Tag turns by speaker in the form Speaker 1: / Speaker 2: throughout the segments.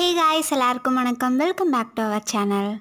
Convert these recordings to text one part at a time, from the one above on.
Speaker 1: ஹே guys எல்லாருக்கும் வணக்கம் welcome back to our channel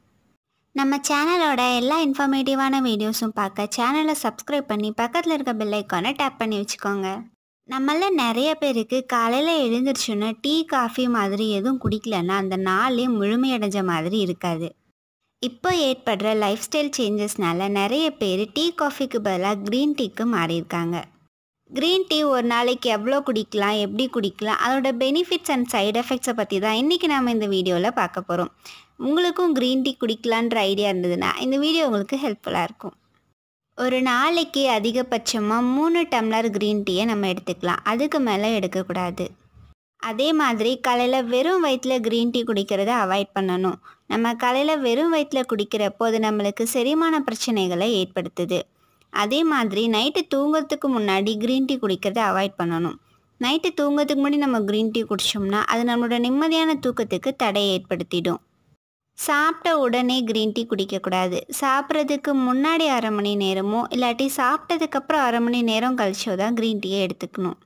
Speaker 1: நம்ம சேனலோட எல்லா இன்ஃபர்மேட்டிவான வீடியோஸும் பார்க்க சேனலை சப்ஸ்கிரைப் பண்ணி பக்கத்தில் இருக்க பெல் ஐக்கானை டேப் பண்ணி வச்சுக்கோங்க நம்மள நிறைய பேருக்கு காலையில் எழுந்திரிச்சோன்னா டீ காஃபி மாதிரி எதுவும் குடிக்கலன்னா அந்த நாளே முழுமையடைஞ்ச மாதிரி இருக்காது இப்போ ஏற்படுற லைஃப் ஸ்டைல் சேஞ்சஸ்னால நிறைய பேர் டீ காஃபிக்கு பதிலாக க்ரீன் டீக்கு மாறியிருக்காங்க க்ரீன் டீ ஒரு நாளைக்கு எவ்வளோ குடிக்கலாம் எப்படி குடிக்கலாம் அதோட பெனிஃபிட்ஸ் அண்ட் சைடு எஃபெக்ட்ஸை பற்றி தான் இன்றைக்கி நம்ம இந்த வீடியோவில் பார்க்க போகிறோம் உங்களுக்கும் க்ரீன் டீ குடிக்கலான்ற ஐடியா இருந்ததுன்னா இந்த வீடியோ உங்களுக்கு ஹெல்ப்ஃபுல்லாக இருக்கும் ஒரு நாளைக்கு அதிகபட்சமாக மூணு டம்ளர் க்ரீன் டீயை நம்ம எடுத்துக்கலாம் அதுக்கு மேலே எடுக்கக்கூடாது அதே மாதிரி காலையில் வெறும் வயிற்றில் க்ரீன் டீ குடிக்கிறத அவாய்ட் பண்ணணும் நம்ம காலையில் வெறும் வயிற்றில் குடிக்கிறப்போ அது நம்மளுக்கு செரிமான பிரச்சனைகளை ஏற்படுத்துது அதே மாதிரி நைட்டு தூங்குறதுக்கு முன்னாடி க்ரீன் டீ குடிக்கிறத அவாய்ட் பண்ணணும் நைட்டு தூங்குறதுக்கு முன்னாடி நம்ம க்ரீன் டீ குடித்தோம்னா அது நம்மளோட நிம்மதியான தூக்கத்துக்கு தடையை ஏற்படுத்திடும் சாப்பிட்ட உடனே க்ரீன் டீ குடிக்கக்கூடாது சாப்பிட்றதுக்கு முன்னாடி அரை மணி நேரமோ இல்லாட்டி சாப்பிட்டதுக்கப்புறம் அரை மணி நேரம் கழிச்சோ தான் க்ரீன் டீயை எடுத்துக்கணும்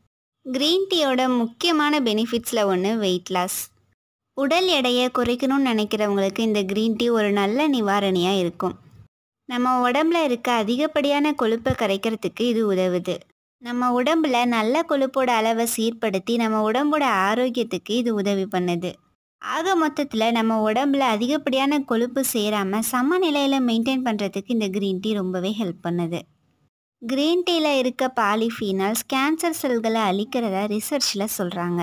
Speaker 1: க்ரீன் டீயோட முக்கியமான பெனிஃபிட்ஸில் ஒன்று வெயிட் லாஸ் உடல் எடையை குறைக்கணும்னு நினைக்கிறவங்களுக்கு இந்த க்ரீன் டீ ஒரு நல்ல நிவாரணியாக இருக்கும் நம்ம உடம்புல இருக்க அதிகப்படியான கொழுப்பை கரைக்கிறதுக்கு இது உதவுது நம்ம உடம்புல நல்ல கொழுப்போட அளவை சீர்படுத்தி நம்ம உடம்போட ஆரோக்கியத்துக்கு இது உதவி பண்ணுது ஆக மொத்தத்தில் நம்ம உடம்புல அதிகப்படியான கொழுப்பு சேராமல் சமநிலையில் மெயின்டைன் பண்ணுறதுக்கு இந்த க்ரீன் டீ ரொம்பவே ஹெல்ப் பண்ணுது க்ரீன் டீயில் இருக்க பாலிஃபீனால்ஸ் கேன்சர் செல்களை அழிக்கிறதா ரிசர்ச்சில் சொல்கிறாங்க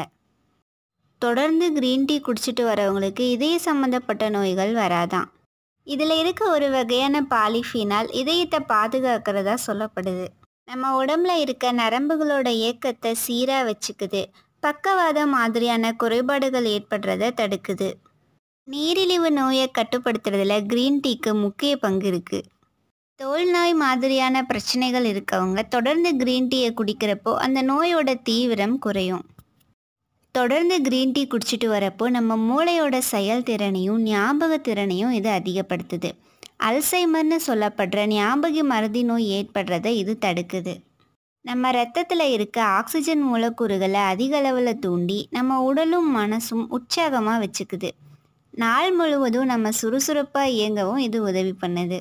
Speaker 1: தொடர்ந்து க்ரீன் டீ குடிச்சிட்டு வரவங்களுக்கு இதய சம்மந்தப்பட்ட நோய்கள் வராதான் இதில் இருக்க ஒரு வகையான பாலிஃபீனால் இதயத்தை பாதுகாக்கிறதா சொல்லப்படுது நம்ம உடம்புல இருக்க நரம்புகளோட இயக்கத்தை சீராக வச்சுக்குது பக்கவாதம் மாதிரியான குறைபாடுகள் ஏற்படுறத தடுக்குது நீரிழிவு நோயை கட்டுப்படுத்துறதுல க்ரீன் டீக்கு முக்கிய பங்கு இருக்குது தோல் நோய் மாதிரியான பிரச்சனைகள் இருக்கவங்க தொடர்ந்து க்ரீன் டீயை குடிக்கிறப்போ அந்த நோயோட தீவிரம் குறையும் தொடர்ந்து க்ரீன் டீ குடிச்சிட்டு வரப்போ நம்ம மூளையோட செயல்திறனையும் ஞாபக திறனையும் இது அதிகப்படுத்துது அல்சைமர்னு சொல்லப்படுற ஞாபக மறதி நோய் ஏற்படுறதை இது தடுக்குது நம்ம ரத்தத்தில் இருக்க ஆக்சிஜன் மூலக்கூறுகளை அதிக அளவில் தூண்டி நம்ம உடலும் மனசும் உற்சாகமாக வச்சுக்குது நாள் முழுவதும் நம்ம சுறுசுறுப்பாக இயங்கவும் இது உதவி பண்ணுது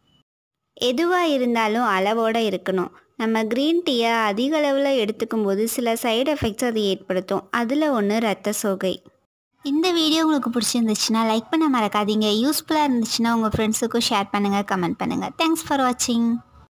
Speaker 1: எதுவாக இருந்தாலும் அளவோடு இருக்கணும் நம்ம க்ரீன் டீயை அதிக அளவில் எடுத்துக்கும் போது சில சைடு எஃபெக்ட்ஸ் அது ஏற்படுத்தும் அதில் ஒன்று ரத்த சோகை இந்த வீடியோ உங்களுக்கு பிடிச்சிருந்துச்சுன்னா லைக் பண்ண மறக்காதீங்க யூஸ்ஃபுல்லாக இருந்துச்சுன்னா உங்கள் ஃப்ரெண்ட்ஸுக்கும் ஷேர் பண்ணுங்கள் கமெண்ட் பண்ணுங்கள் தேங்க்ஸ் ஃபார் வாட்சிங்